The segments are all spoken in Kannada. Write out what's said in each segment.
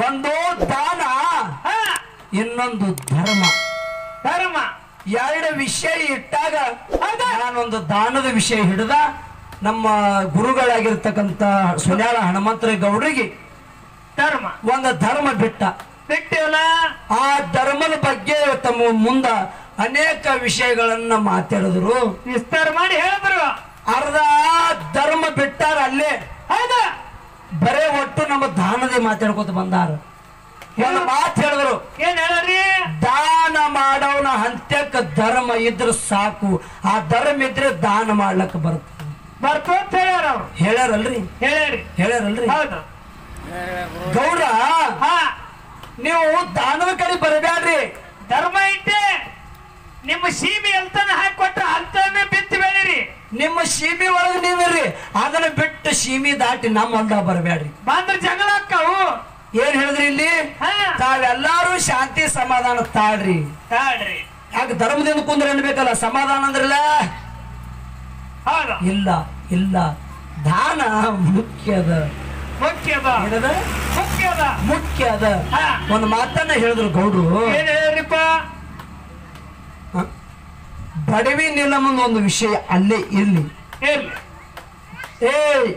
ಒಂದು ದಾನ ಹಾ ಇನ್ನೊಂದು ಧರ್ಮ ಧರ್ಮ ಎರಡು ವಿಷಯ ಇಟ್ಟಾಗ ನಾನೊಂದು ದಾನದ ವಿಷಯ ಹಿಡಿದ ನಮ್ಮ ಗುರುಗಳಾಗಿರ್ತಕ್ಕಂಥ ಸುನ್ಯಾಳ ಹನುಮಂತರ ಗೌಡರಿಗೆ ಧರ್ಮ ಒಂದು ಧರ್ಮ ಬಿಟ್ಟ ಬಿಟ್ಟಿವಲ್ಲ ಆ ಧರ್ಮದ ಬಗ್ಗೆ ತಮ್ಮ ಮುಂದ ಅನೇಕ ವಿಷಯಗಳನ್ನ ಮಾತಾಡಿದ್ರು ವಿಸ್ತಾರ ಮಾಡಿ ಹೇಳಿದ್ರು ಅರ್ಧ ಧರ್ಮ ಬಿಟ್ಟಾರ ಅಲ್ಲೇ ಹೌದಾ ಬರೇ ಒಟ್ಟು ನಮ್ಮ ದಾನದೇ ಮಾತಾಡ್ಕೊತ ಬಂದಾರ ಒಂದು ಮಾತು ಹೇಳಿದ್ರು ಏನ್ ಹೇಳ್ರಿ ದಾನ ಮಾಡೋನ ಹಂತ್ಯಕ್ಕ ಧರ್ಮ ಇದ್ರೆ ಸಾಕು ಆ ಧರ್ಮ ಇದ್ರೆ ದಾನ ಮಾಡ್ಲಕ್ಕ ಬರುತ್ತೆ ಬರ್ತು ಅಂತ ಹೇಳ್ಯಾರ ಅವ್ರು ಹೇಳ್ಯಾರಲ್ರಿ ಹೇಳ್ಯಾರಿ ಹೇಳ್ಯಾರಲ್ರಿ ಹೌದು ಗೌಡ ಹಾ ನೀವು ದಾನದ ಕಡೆ ಬರಬ್ಯಾಡ್ರಿ ಧರ್ಮ ಇಟ್ಟೆ ನಿಮ್ಮ ಸೀಮೆ ಎಲ್ತನ ಹಾಕೊಟ್ರ ಅಂತನೇ ಬಿತ್ತು ಬೆಳಿರಿ ನಿಮ್ಮ ಸೀಮಿ ಒಳಗೆ ನೀವಿರ್ರಿ ಅದನ್ನ ಬಿಟ್ಟು ಸೀಮಿ ದಾಟಿ ನಮ್ಮ ಹೊಲ್ದಾಗ ಬರಬ್ಯಾಡ್ರಿ ಬಂದ್ರ ಜಗಳ ಅಕ್ಕವು ಏನ್ ಹೇಳಿದ್ರಿ ಇಲ್ಲಿ ಹಾ ತಾವೆಲ್ಲಾರು ಶಾಂತಿ ಸಮಾಧಾನ ತಾಳ್ರಿ ತಾಳ್ರಿ ಯಾಕೆ ಧರ್ಮದಿಂದ ಕುಂದ್ರ ಅನ್ಬೇಕಲ್ಲ ಸಮಾಧಾನ ಅಂದ್ರಲ್ಲ ಹೌದು ಇಲ್ಲ ಇಲ್ಲ ದಾನ ಮುಖ್ಯ ಅದ ಮುಖ್ಯದ ಏನದ ಮುಖ್ಯದ ಮುಖ್ಯ ಅದ ಹಾ. ಒಂದು ಮಾತನ್ನ ಹೇಳಿದ್ರು ಗೌಡ್ರು ಏನ್ ಹೇಳ್ರಿಪ್ಪ ಹ? ಬಡವಿ ನಿಲಮಂದು ಒಂದು ವಿಷಯ ಅಲ್ಲೇ ಇರ್ಲಿ ಇರ್ಲಿ ಏ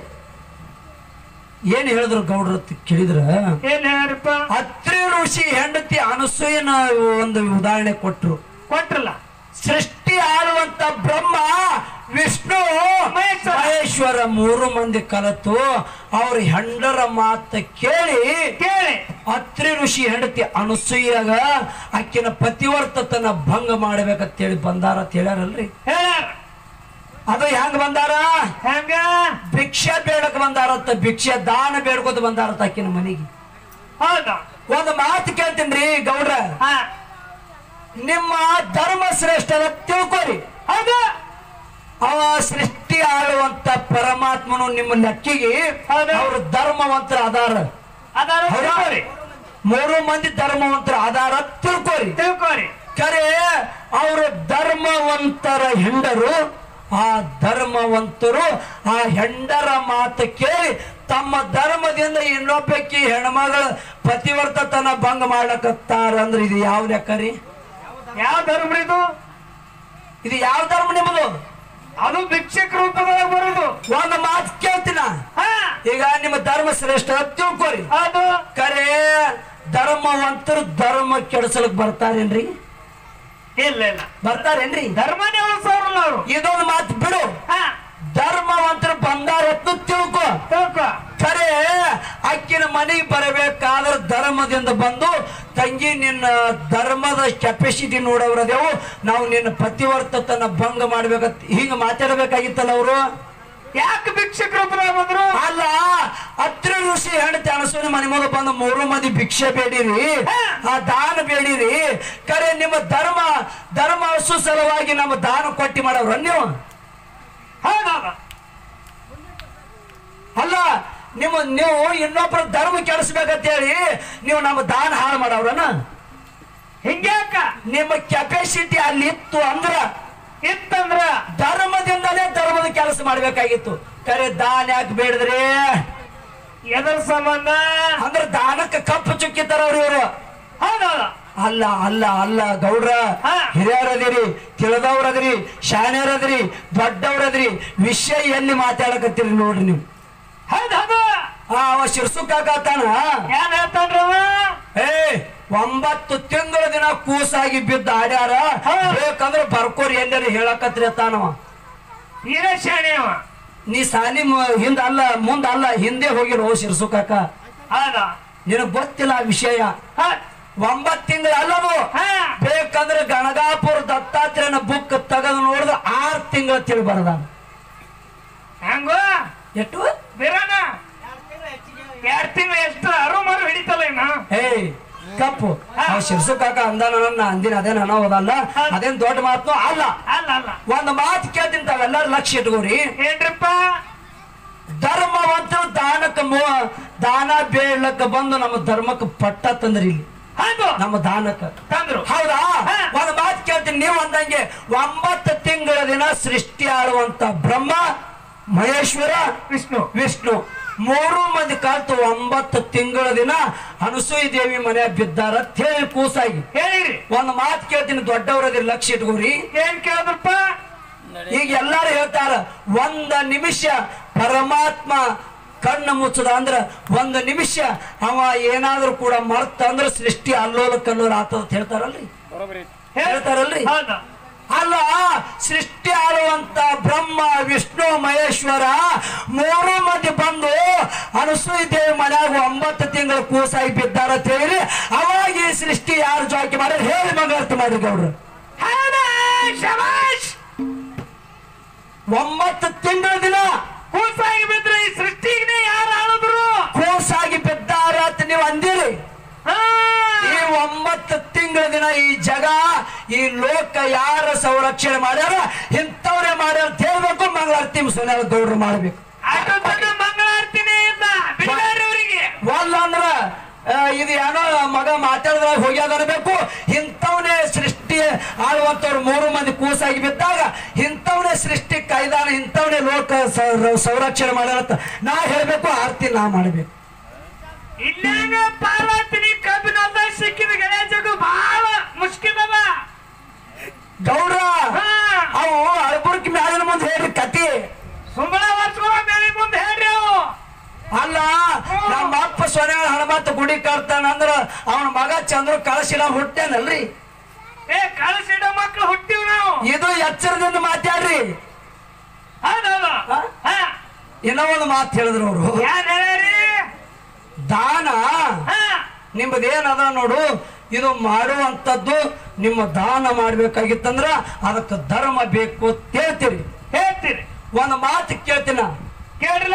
ಏನ್ ಹೇಳಿದ್ರು ಗೌಡ್ರು ಅಂತ ಕೇಳಿದ್ರ ಏನ್ ಹೇಳ್ರಿಪ್ಪ ಅತ್ರಿ ಋಷಿ ಹೆಂಡತಿ ಅನಸೂಯನ ಒಂದು ಉದಾಹರಣೆ ಕೊಟ್ರು ಕೊಟ್ರಲ್ಲ ಸೃಷ್ಟಿ ಆಳುವಂತ ಬ್ರಹ್ಮ ವಿಷ್ಣು ಮಹೇಶ್ವರ. ಮಹೇಶ್ವರ ಮೂರು ಮಂದಿ ಕಲತು ಅವ್ರ ಹೆಂಡರ ಮಾತ ಕೇಳಿ ಕೇಳಿ ಅತ್ರಿ ಋಷಿ ಹೆಂಡತಿ ಅನಸೂಯಾಗ ಆಕಿನ ಪತಿವರ್ತತನ ಭಂಗ ಮಾಡ್ಬೇಕಂತೇಳಿ ಬಂದಾರ ಅಂತ ಹೇಳ್ಯಾರಲ್ರಿ ಹೇಳ್ಯಾರ ಅದು ಹೆಂಗ್ ಬಂದಾರ ಹೆಂಗ ಭಿಕ್ಷೆ ಬೇಡಕ್ ಬಂದಾರತ್ತ ಭಿಕ್ಷೆ ದಾನ ಬೇಡ್ಕೊತ ಬಂದಾರತ್ತ ಆಕಿನ ಮನೆಗೆ ಹೌದು ಒಂದು ಮಾತು ಕೇಳ್ತೀನಿ ಗೌಡ್ರ ಹಾ ನಿಮ್ಮ ಧರ್ಮ ಶ್ರೇಷ್ಠ ತಿಳ್ಕೊರಿ ಹೌದು ಅವ ಸೃಷ್ಟಿ ಆಳುವಂತ ಪರಮಾತ್ಮನು ನಿಮ್ಮ ಲೆಕ್ಕಿಗೆ ಹೌದು. ಅವ್ರ ಧರ್ಮವಂತರ ಅದಾರ ಅದಾರ ಹೌದಾ? ತಿಳ್ಕೊರಿ ಮೂರು ಮಂದಿ ಧರ್ಮವಂತರ ಅದಾರ ತಿಳ್ಕೊರಿ ತಿಳ್ಕೊರಿ ಕರೆ ಅವ್ರ ಧರ್ಮವಂತರ ಹೆಂಡರು ಆ ಧರ್ಮವಂತರು ಆ ಹೆಂಡರ ಮಾತು ಕೇಳಿ ತಮ್ಮ ಧರ್ಮದಿಂದ ಇನ್ನೊಬ್ಬಕ್ಕೆ ಹೆಣ್ಮಗಳ ಪತಿವರ್ತತನ ಭಂಗ ಮಾಡ್ಲಕತ್ತಾರ ಅಂದ್ರೆ ಇದು ಯಾವ ಲೆಕ್ಕ ರೀ ಯಾವ ಧರ್ಮ ಇದು ಇದು ಯಾವ ಧರ್ಮ ನಿಮ್ಮದು ಅದು ಭಿಕ್ಷಕ ರೂಪದೊಳಗೆ ಬರುದು ಒಂದು ಮಾತು ಕೇಳ್ತೀನ ಹಾ ಈಗ ನಿಮ್ಮ ಧರ್ಮ ಶ್ರೇಷ್ಠ ಅಂತ ತಿಳ್ಕೊರಿ ಹೌದು ಕರೆ ಧರ್ಮವಂತರು ಧರ್ಮ ಕೆಡಿಸಲಕ್ ಬರ್ತಾರೇನ್ರಿ ಇಲ್ಲ ಇಲ್ಲ ಬರ್ತಾರೇನ್ರಿ ಧರ್ಮನೇ ಉಳಿಸೋರಲ್ಲ ಅವರು ಇದೊಂದು ಮಾತು ಬಿಡು ಹಾ ಧರ್ಮವಂತರು ಬಂದಾರತ್ತು ತಿಳ್ಕೊ ತಿಳ್ಕೊ ಖರೆ ಅಕ್ಕಿನ ಮನೆಗೆ ಬರಬೇಕಾದ್ರೆ ಧರ್ಮದಿಂದ ಬಂದು ತಂಗಿ ನಿನ್ನ ಧರ್ಮದ ಕೆಪಾಸಿಟಿ ನೋಡವ್ರದೇವು ನಾವು ನಿನ್ನ ಪತಿವರ್ತತನ ಭಂಗ ಮಾಡ್ಬೇಕಂತ ಹಿಂಗ ಮಾತಾಡ್ಬೇಕಾಗಿತ್ತಲ್ಲ ಅವರು ಯಾಕೆ ಭಿಕ್ಷಕ ರೂಪದಾಗ ಬಂದ್ರು ಅಲ್ಲ ಹತ್ರ ಋಷಿ ಹೆಂಡತಿ ಅನಸೂನಿ ಮನೆ ಮುಂದೆ ಬಂದು ಮೂರು ಮಂದಿ ಭಿಕ್ಷೆ ಬೇಡಿರಿ ಆ ದಾನ ಬೇಡಿರಿ ಕರೆ ನಿಮ್ಮ ಧರ್ಮ ಧರ್ಮ ಹಸು ಸಲುವಾಗಿ ನಮ್ಮ ದಾನ ಕೊಟ್ಟಿ ಮಾಡವ್ರ ನೀವು ಹೌದೌದು ಅಲ್ಲ ನಿಮ್ಮ ನೀವು ಇನ್ನೊಬ್ಬರ ಧರ್ಮ ಕೆಡಿಸ್ಬೇಕಂತ ಹೇಳಿ ನೀವು ನಮ್ಮ ದಾನ ಹಾಳು ಮಾಡವ್ರನ ಹಿಂಗ್ಯಾಕ ನಿಮ್ಮ ಕೆಪಾಸಿಟಿ ಅಲ್ಲಿ ಇತ್ತು ಅಂದ್ರ ಇತ್ತಂದ್ರ ಧರ್ಮದಿಂದಲೇ ಧರ್ಮದ ಕೆಲಸ ಮಾಡ್ಬೇಕಾಗಿತ್ತು ಕರೆ ದಾನ ಯಾಕೆ ಬೇಡಿದ್ರಿ ಎದರ ಸಂಬಂಧ ಅಂದ್ರ ದಾನಕ್ಕೆ ಕಪ್ಪು ಚುಕ್ಕಿತಾರ ಅವ್ರು ಇವರು ಹೌದೌದು ಅಲ್ಲ ಅಲ್ಲ ಅಲ್ಲ ಗೌಡ್ರ ಹಾ. ಹಿರಿಯರದಿರಿ ತಿಳಿದವ್ರದ್ರಿ ಶಾಣ್ಯರದ್ರಿ ದೊಡ್ಡವ್ರದ್ರಿ ವಿಷಯ ಎಲ್ಲಿ ಮಾತಾಡಕತ್ತೀರಿ ನೋಡ್ರಿ ನೀವು ಹೌದೌದು ಆ ಅವ ಶಿರ್ಸುಕಾಕತಾನ ಏನ್ ಹೇಳ್ತಾನ್ರಿ ಅವ ಏ ಒಂಬತ್ತು ತಿಂಗಳ ದಿನ ಕೂಸಾಗಿ ಬಿದ್ದ ಆಡ್ಯಾರ ಹಾ. ಬೇಕಂದ್ರೆ ಬರ್ಕೋರಿ ಎಲ್ಲರೂ ಹೇಳಕತ್ರಿ ಅತ್ತಾನವ ವೀರಶಾಣಿ ಅವ ನೀ ಸಾಲಿ ಮ- ಹಿಂದ ಅಲ್ಲ ಮುಂದ ಅಲ್ಲ ಹಿಂದೆ ಹೋಗಿರೋ ಶಿರ್ಸುಕಾಕ ಹೌದ ನಿನಗ್ ಗೊತ್ತಿಲ್ಲ ಆ ವಿಷಯ ಹೌದ್. ಒಂಬತ್ತು ತಿಂಗಳ ಅಲ್ಲದು ಹಾ ಬೇಕಂದ್ರೆ ಗಣಗಾಪುರ ದತ್ತಾತ್ರೇಯನ ಬುಕ್ ತೆಗೆದು ನೋಡಿದ್ರೆ ಆರು ತಿಂಗಳ ತಿಳಿ ಬರದ ಹೆಂಗೋ ಎಷ್ಟು ಬಿರಣ ಎರಡ್ ತಿಂಗಳು ಎಷ್ಟು ಅರು ಮರು ಹಿಡಿತಲ್ಲ ಇನ್ನ ಏ ಕಪ್ಪು ಆ ಶಿರ್ಸು ಕಾಕ ಅಂದಾನ ನನ್ನ ಅಂದಿನ ಅದೇ ನಾನು ಹೋದಲ್ಲ ಅದೇನ್ ದೊಡ್ಡ ಮಾತು ಅಲ್ಲ ಅಲ್ಲ ಅಲ್ಲ ಒಂದು ಮಾತು ಕೇಳ್ತೀನಿ ತಾವೆಲ್ಲರೂ ಲಕ್ಷ ಇಟ್ಕೋರಿ ಏನ್ರಿಪ್ಪ ಧರ್ಮವಂತರು ದಾನಕ್ಕೆ ಮೋ ದಾನ ಬೇಡ್ಲಕ್ಕ ಬಂದು ನಮ್ಮ ಧರ್ಮಕ್ಕೆ ಪಟ್ಟ ತಂದ್ರಿ ಇಲ್ಲಿ ಹೌದು ನಮ್ಮ ದಾನಕ್ಕೆ ತಂದ್ರು ಹೌದಾ ಹಾ. ಒಂದು ಮಾತು ಕೇಳ್ತೀನಿ ನೀವು ಅಂದಂಗೆ ಒಂಬತ್ತು ತಿಂಗಳ ದಿನ ಸೃಷ್ಟಿ ಆಳುವಂತ ಬ್ರಹ್ಮ ಮಹೇಶ್ವರ ವಿಷ್ಣು ವಿಷ್ಣು ಮೂರು ಮಂದಿ ಕಲ್ತು ಒಂಬತ್ತು ತಿಂಗಳ ದಿನ ಅನಸೂಯ ದೇವಿ ಮನೆ ಬಿದ್ದಾರ ಅಂತ ಹೇಳಿ ಕೂಸಾಗಿ ಹೇಳಿರಿ ಒಂದು ಮಾತು ಕೇಳ್ತೀನಿ ದೊಡ್ಡವರದಿ ಲಕ್ಷ ಇಟ್ಕೋರಿ ಏನ್ ಕೇಳಿದ್ರಪ್ಪ ಈಗ ಎಲ್ಲಾರು ಹೇಳ್ತಾರ ಒಂದ ನಿಮಿಷ ಪರಮಾತ್ಮ ಕಣ್ಣು ಮುಚ್ಚದ ಅಂದ್ರ ಒಂದು ನಿಮಿಷ ಅವ ಏನಾದ್ರೂ ಕೂಡ ಮರ್ತ ಅಂದ್ರ ಸೃಷ್ಟಿ ಅಲ್ಲೋಲ ಕಲ್ಲೋಲ ಆತದ ಅಂತ ಹೇಳ್ತಾರಲ್ರಿ ಹೇಳ್ತಾರಲ್ರಿ ಹೌದು ಅಲ್ಲ ಸೃಷ್ಟಿ ಆಳುವಂತ ಬ್ರಹ್ಮ ವಿಷ್ಣು ಮಹೇಶ್ವರ ಮೂರು ಮಂದಿ ಬಂದು ಅನಸೂಯ ದೇವಿ ಮನ್ಯಾಗ ಒಂಬತ್ತು ತಿಂಗಳ ಕೂಸಾಗಿ ಬಿದ್ದಾರ ಅಂತ ಹೇಳಿ ಅವಾಗ ಈ ಸೃಷ್ಟಿ ಯಾರು ಜಾಕಿ ಮಾಡಿ ಹೇಳಿ ಮಂಗಳಾರತಿ ಮಾಡಿ ಗೌಡ್ರು ಹೌದಾ ಶಬಾಷ್ ಒಂಬತ್ತು ತಿಂಗಳ ದಿನ ಕೂಸಾಗಿ ಬಿದ್ರೆ ಈ ಸೃಷ್ಟಿಗೆ ಯಾರು ಆಳಿದ್ರು ಕೂಸಾಗಿ ಬಿದ್ದಾರ ಅಂತ ನೀವು ಅಂದಿರಿ ಹಾ. ಈ ಒಂಬತ್ತು ತಿಂಗಳ ದಿನ ಈ ಜಗ ಈ ಲೋಕ ಯಾರ ಸಂರಕ್ಷಣೆ ಮಾಡ್ಯಾರ ಇಂಥವ್ರೆ ಮಾಡ್ಯಾರ ಅಂತ ಹೇಳ್ಬೇಕು ಮಂಗಳಾರತಿ ಸುನಿಲ್ ಗೌಡ್ರು ಮಾಡ್ಬೇಕು ಅಷ್ಟು ದೊಡ್ಡ ಮಂಗಳಾರತಿನೇ ಇಲ್ಲ ಬಿಡ್ಬೇಡ್ರಿ ಅವರಿಗೆ ವಲ್ಲ ಅಂದ್ರ ಆ, ಇದು ಏನೋ ಮಗ ಮಾತಾಡಿದ್ರಾಗ ಹೋಗ್ಯಾದ ಅನ್ಬೇಕು ಇಂಥವನೇ ಸೃಷ್ಟಿ ಆಳುವಂತವ್ರು ಮೂರು ಮಂದಿ ಕೂಸಾಗಿ ಬಿದ್ದಾಗ ಇಂಥವನೇ ಸೃಷ್ಟಿ ಕಾಯ್ದಾನ ಇಂಥವನೇ ಲೋಕ ಸ- ಸಂರಕ್ಷಣೆ ಮಾಡ್ಯಾರಂತ ನಾ ಹೇಳ್ಬೇಕು ಆರ್ತಿ ನಾ ಮಾಡ್ಬೇಕು ಇಲ್ಲಾಗ ಪಾರ್ವತಿನಿ ಕಬ್ಬಿನದ ಸಿಕ್ಕಿದ ಗಣೇಶಗೂ ಬಹಳ ಮುಷ್ಕಿಲ್ ಅದ ಗೌಡ್ರ ಹಾ. ಅವು ಅಳ್ಬುರ್ಕಿ ಮ್ಯಾಲಿನ ಮುಂದೆ ಹೇಳ್ರಿ ಕತಿ ಸುಮ್ಮನೆ ವರ್ಷಗಳ ಮೇಲೆ ಮುಂದೆ ಹೇಳ್ರಿ ಅವು ಅಲ್ಲ ನಮ್ಮ ಅಪ್ಪ ಸೊನೆ ಹಣಮತ್ತ ಗುಡಿ ಕಟ್ತಾನ ಅಂದ್ರ ಅವನ ಮಗ ಚಂದ್ರ ಕಳಸಿಲ್ಲ ಹುಟ್ಟೇನಲ್ರಿ ಏ ಕಳಿಸಿಡೋ ಮಕ್ಕಳು ಹುಟ್ಟಿವ್ ನಾವು ಇದು ಎಚ್ಚರದಿಂದ ಮಾತಾಡ್ರಿ ಹೌದೌದು ಹಾ? ಹಾ ಇನ್ನೂ ಒಂದು ಮಾತು ಹೇಳಿದ್ರು ಅವರು ಯಾನ್ ಹೇಳ್ಯಾರಿ ದಾನ ಹಾ ನಿಮ್ಮದೇನದ ನೋಡು ಇದು ಮಾಡುವಂಥದ್ದು ನಿಮ್ಮ ದಾನ ಮಾಡ್ಬೇಕಾಗಿತ್ತಂದ್ರ ಅದಕ್ಕೆ ಧರ್ಮ ಬೇಕು ಅಂತ ಹೇಳ್ತೀರಿ ಹೇಳ್ತೀರಿ ಒಂದು ಮಾತು ಕೇಳ್ತೀನ ಕೇಳಿಲ್ಲ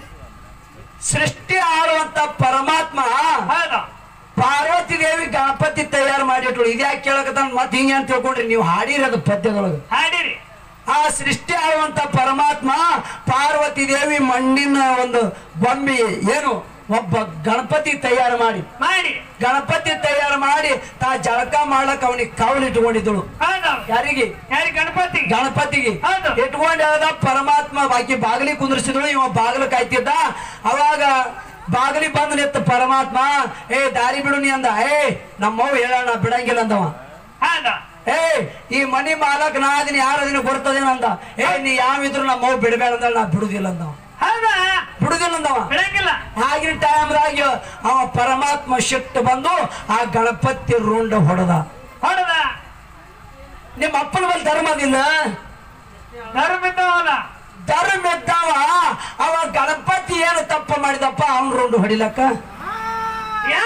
ಸೃಷ್ಟಿ ಆಳುವಂತ ಪರಮಾತ್ಮ ಹೌದು ಪಾರ್ವತಿ ದೇವಿ ಗಣಪತಿ ತಯಾರು ಮಾಡಿಟ್ರು ಇದ್ಯಾಕೆ ಕೇಳಕತ್ತ ಮತ್ತೆ ಹಿಂಗೆ ಅಂತ ತಿಳ್ಕೊಂಡ್ರಿ ನೀವು ಹಾಡಿರಿ ಅದು ಪದ್ಯದೊಳಗೆ ಹಾಡಿರಿ ಆ ಸೃಷ್ಟಿ ಆಳುವಂತ ಪರಮಾತ್ಮ ಪಾರ್ವತಿ ದೇವಿ ಮಣ್ಣಿನ ಒಂದು ಬೊಂಬೆ ಏನು ಒಬ್ಬ ಗಣಪತಿ ತಯಾರು ಮಾಡಿ ಮಾಡಿ ಗಣಪತಿ ತಯಾರು ಮಾಡಿ ತಾ ಜಳಕ ಮಾಡ್ಲಕ್ ಅವನಿಗೆ ಕಾವಲು ಇಟ್ಕೊಂಡಿದ್ದಳು ಹೌದು ಯಾರಿಗೆ ಯಾರಿ ಗಣಪತಿ ಗಣಪತಿಗೆ ಹೌದು. ಇಟ್ಕೊಂಡು ಹೇಳ್ದ ಪರಮಾತ್ಮ ಬಾಕಿ ಬಾಗಿಲಿ ಕುಂದ್ರಿಸಿದಳು ಇವ ಬಾಗಿಲು ಕಾಯ್ತಿದ್ದ ಅವಾಗ ಬಾಗಿಲಿ ಬಂದು ನಿತ್ತ ಪರಮಾತ್ಮ ಏ ದಾರಿ ಬಿಡು ನೀ ಅಂದ ಏ ನಮ್ಮವ್ವ ಹೇಳೋಣ ಬಿಡಂಗಿಲ್ಲ ಅಂದವ ಹೌದು ಏ ಈ ಮನಿ ಮಾಲಕ್ ನಾ ಅದನ್ನ ಯಾರು ಅದನ್ನ ಗೊತ್ತದೇನ ಅಂದ ಏ ನೀ ಯಾವಿದ್ರು ನಮ್ಮವ್ವ ಬಿಡಬೇಡ ಅಂದ ನಾ ಬಿಡುದಿಲ್ಲ ಅಂದವ ಹೌದಾ ಬಿಡುದಿಲ್ಲ ಅಂದವ ಬಿಡಂಗಿಲ್ಲ ಆಗಿನ ಟೈಮ್ದಾಗ ಅವ ಪರಮಾತ್ಮ ಶಿಟ್ಟು ಬಂದು ಆ ಗಣಪತಿ ರುಂಡ ಹೊಡೆದ ಹೊಡೆದ ನಿಮ್ಮ ಅಪ್ಪನ ಮೇಲೆ ಧರ್ಮದಿಲ್ಲ ಧರ್ಮ ಇದ್ದವಲ್ಲ ಧರ್ಮ ಇದ್ದಾವ ಅವ ಗಣಪತಿ ಏನು ತಪ್ಪ ಮಾಡಿದಪ್ಪ ಅವನ್ ರುಂಡು ಹೊಡಿಲಕ್ಕ ಯಾ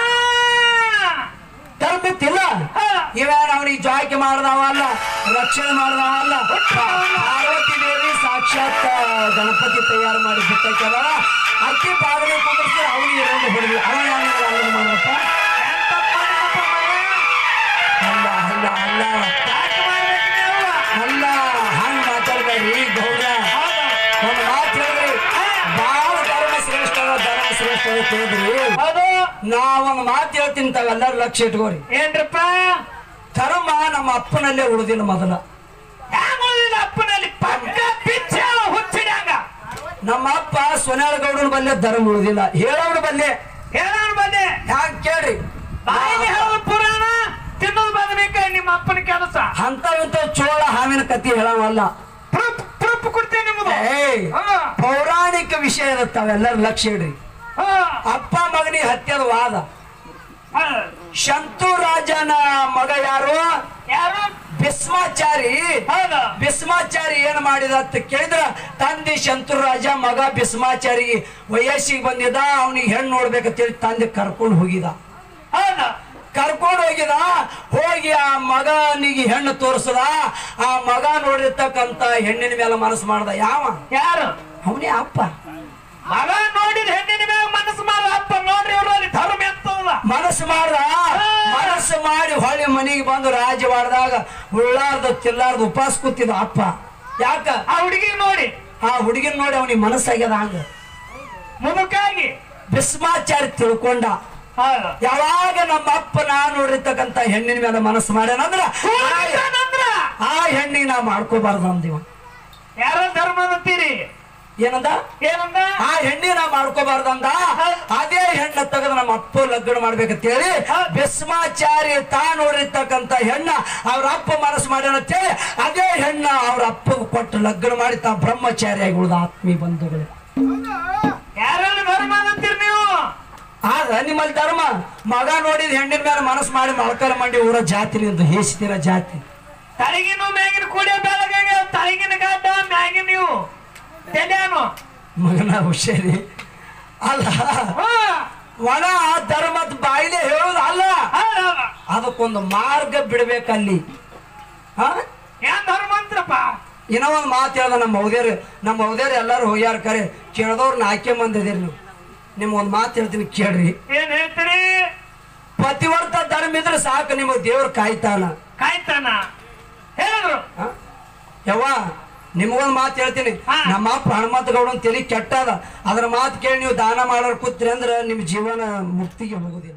ಧರ್ಮ ಇತ್ತಿಲ್ಲ ಹಾ. ಇವೇನ್ ಅವನಿಗೆ ಜಾಯ್ಕೆ ಮಾಡ್ದವ ಅಲ್ಲ ರಕ್ಷಣೆ ಮಾಡ್ದವ ಅಲ್ಲ ಪಾರ್ವತಿ ದೇವಿ ಸಾಕ್ಷಾತ್ ಗಣಪತಿ ತಯಾರು ಮಾಡಿ ಬಿಟ್ಟೈತವ ಅಕ್ಕಿ ಬಾಗಿಲು ಕುಂದಿರ್ಸಿ ಅವನಿಗೆ ರುಂಡು ಹೊಡೆದ್ವಿ ಅವ ಏನು ಮಾಡಪ್ಪ ಏನ್ ತಪ್ಪ್ ಮಾಡಿದಪ್ಪ ಮಗ? ಅಲ್ಲ ಅಲ್ಲ ಅಲ್ಲ ಯಾಕ್ ಮಾಡ್ಬೇಕು ನೀವು? ಅಲ್ಲ ಹಂಗ ಮಾತಾಡ್ಬೇಡ್ರಿ ಗೌಡ ಹೌದು. ಒಂದು ಮಾತು ಹೇಳ್ರಿ ಬಾಳ ಧರ್ಮ ಶ್ರೇಷ್ಠ ಅದ, ಧರ್ಮ ಶ್ರೇಷ್ಠ ಅದ ತಿಳಿದ್ರಿ ಹೌದು ನಾ ಒಂದು ಮಾತು ಹೇಳ್ತೀನಿ ತಾವೆಲ್ಲರೂ ಲಕ್ಷ ಇಟ್ಕೋರಿ ಏನ್ರಪ್ಪ ಧರ್ಮ ನಮ್ಮ ಅಪ್ಪನಲ್ಲೇ ಉಳಿದಿಲ್ಲ ಮೊದಲ ಹ್ಯಾಂಗ್ ಉಳ್ದಿಲ್ಲ ಅಪ್ಪನಲ್ಲಿ ಪಕ್ಕ ಪಿಚ್ಚ ಹುಚ್ಚಿಡ್ಯಾಂಗ ನಮ್ಮ ಅಪ್ಪ ಸೊನ್ಯಾಳ ಗೌಡನ ಬಲ್ಲೆ ಧರ್ಮ ಉಳಿದಿಲ್ಲ ಹೇಳೋರು ಬಲ್ಲೆ ಹೇಳೋಣ ಬಂದೆ ಯಾಕೆ ಕೇಳ್ರಿ ಬಾಯಿಗೆ ಹೇಳೋದು ಪುರಾಣ ತಿನ್ನೋದು ಬಂದ್ಬೇಕ ನಿಮ್ಮ ಅಪ್ಪನ ಕೆಲಸ ಅಂತ ಇಂಥ ಚೋಳ ಹಾವಿನ ಕತಿ ಹೇಳವಲ್ಲ ಪ್ರೂಫ್ ಪ್ರೂಫ್ ಕೊಡ್ತೇನೆ ನಿಮ್ಮದು ಏಯ್ ಹಾ, ಪೌರಾಣಿಕ ವಿಷಯ ತಾವೆಲ್ಲರೂ ಲಕ್ಷ ಇಡ್ರಿ ಹಾ, ಅಪ್ಪ ಮಗನಿಗೆ ಹತ್ಯದ ವಾದ ಹಾ. ಶಂತು ರಾಜನ ಮಗ ಯಾರು ಯಾರು ಭೀಷ್ಮಾಚಾರಿ ಹೌದು ಭೀಷ್ಮಾಚಾರಿ ಏನ್ ಮಾಡಿದ ಅಂತ ಕೇಳಿದ್ರ ತಂದೆ ಶಂತುರ ರಾಜ ಮಗ ಭೀಷ್ಮಾಚಾರಿ ವಯಸ್ಸಿಗೆ ಬಂದಿದ್ದ ಅವನಿಗೆ ಹೆಣ್ಣು ನೋಡ್ಬೇಕಂತೇಳಿ ತಂದೆ ಕರ್ಕೊಂಡು ಹೋಗಿದ ಹೌದು ಕರ್ಕೊಂಡು ಹೋಗಿದ ಹೋಗಿ ಆ ಮಗನಿಗೆ ಹೆಣ್ಣು ತೋರಿಸದ ಆ ಮಗ ನೋಡಿರ್ತಕ್ಕಂತ ಹೆಣ್ಣಿನ ಮೇಲೆ ಮನಸ್ಸು ಮಾಡ್ದ ಯಾವ ಯಾರು ಅವನೇ ಅಪ್ಪ ಮಗ ನೋಡಿದ ಹೆಣ್ಣಿನ ಮ್ಯಾಗ ಮನಸ್ಸು ಮಾಡ ಅಪ್ಪ ನೋಡ್ರಿ ಇವ್ರು ಅಲ್ಲಿ ಧರ್ಮ ಎತ್ತಲ್ಲ ಮನಸ್ಸು ಮಾಡ್ದ ಮನಸ್ಸು ಮಾಡಿ ಹೊಳ್ಳಿ ಮನೆಗೆ ಬಂದು ರಾಜ್ಯವಾಡ್ದಾಗ ಉಳ್ಳಾರ್ದ ತಿಲ್ಲಾರ್ದ ಉಪವಾಸ ಕೂತಿದ ಅಪ್ಪ ಯಾಕ ಆ ಹುಡುಗಿ ನೋಡಿ ಆ ಹುಡುಗಿನ ನೋಡಿ ಅವನಿಗೆ ಮನಸ್ಸಾಗ್ಯದ ಹಂಗ ಮುದುಕಾಗಿ ಭೀಷ್ಮಾಚಾರಿ ತಿಳ್ಕೊಂಡ ಹೌದು ಯಾವಾಗ ನಮ್ಮ ಅಪ್ಪ ನಾ ನೋಡಿರ್ತಕ್ಕಂತ ಹೆಣ್ಣಿನ ಮೇಲೆ ಮನಸ್ಸು ಮಾಡ್ಯಾನಂದ್ರ ಆ- ನಂದ್ರ ಆ ಹೆಣ್ಣಿಗೆ ನಾ ಮಾಡ್ಕೋಬಾರ್ದು ಅಂದಿವ ಯಾರ ಧರ್ಮ ಅಂತೀರಿ ಏನಂದ ಏನಂದ ಆ ಹೆಣ್ಣಿನ ಮಾಡ್ಕೋಬಾರ್ದಂದ ಅದೇ ಹೆಣ್ಣ ತೆಗೆದು ನಮ್ಮ ಅಪ್ಪ ಲಗ್ನ ಮಾಡ್ಬೇಕಂತೇಳಿ ಭಸ್ಮಾಚಾರಿ ತಾ ನೋಡಿರ್ತಕ್ಕಂತ ಹೆಣ್ಣ ಅವ್ರ ಅಪ್ಪ ಮನಸ್ಸು ಮಾಡ್ಯಾನ ಅಂತೇಳಿ ಅದೇ ಹೆಣ್ಣ ಅವ್ರ ಅಪ್ಪಗೆ ಕೊಟ್ಟು ಲಗ್ನ ಮಾಡಿ ತಾ ಬ್ರಹ್ಮಚಾರಿಯಾಗಿ ಉಳಿದ ಆತ್ಮೀಯ ಬಂಧುಗಳು ಯಾರೆಲ್ಲ ಧರ್ಮ ಅಂತೀರಿ ನೀವು ಆಗ ನಿಮ್ಮಲ್ಲಿ ಧರ್ಮ ಮಗ ನೋಡಿದ ಹೆಣ್ಣಿನ ಮೇಲೆ ಮನಸ್ಸು ಮಾಡಿ ಮೊಳಕಲ ಮಂಡಿ ಊರ ಜಾತಿ ನಿಂದು ಹೇಸಿದಿರ ಜಾತಿ ತಳಗಿನ ಮ್ಯಾಗಿನ ಕೂಡಿಯ ಬೆಳಗಾಗ ತಳಗಿನ ಗಡ್ಡ ಮ್ಯಾಗಿನ ನೀವು ತೆಲ್ಯಾನು ಮಗನ ಹುಷಾರಿ ಅಲ್ಲ ಒಣ ಧರ್ಮದ ಬಾಯಿಲೆ ಹೇಳುದು ಅಲ್ಲ ಅದಕ್ಕೊಂದು ಮಾರ್ಗ ಬಿಡ್ಬೇಕಲ್ಲಿ ಹಾ ಏನ್ ಧರ್ಮ ಅಂತ್ರಪ್ಪ ಇನ್ನೂ ಒಂದು ಮಾತು ಹೇಳ್ದ ನಮ್ಮ ಹೌದೇರು ನಮ್ಮ ಹೌದೇರು ಎಲ್ಲರೂ ಹೋಗ್ಯಾರ ಕರೆ ಕೇಳ್ದವ್ರು ನಾಲ್ಕೇ ಮಂದಿ ಇದೀರಿ ನೀವು ನಿಮ್ಗೆ ಒಂದು ಮಾತು ಹೇಳ್ತೀನಿ ಕೇಳ್ರಿ ಏನ್ ಹೇಳ್ತೀರಿ ಪತಿವರ್ತ ಧರ್ಮ ಇದ್ರೆ ಸಾಕು ನಿಮಗೆ ದೇವ್ರು ಕಾಯ್ತಾನ ಕಾಯ್ತಾನ ಹೇಳಿದ್ರು ಆ? ಯವ್ವ ನಿಮಗೊಂದು ಮಾತು ಹೇಳ್ತೀನಿ ಹಾ. ನಮ್ಮ ಅಪ್ಪ ಹನುಮಂತ ಗೌಡನ್ ತಲೆ ಕೆಟ್ಟದ ಅದ್ರ ಮಾತು ಕೇಳಿ ನೀವು ದಾನ ಮಾಡೋರ್ ಕೂತ್ರಿ ಅಂದ್ರೆ ನಿಮ್ಮ ಜೀವನ ಮುಕ್ತಿಗೆ ಹೋಗುದಿಲ್ಲ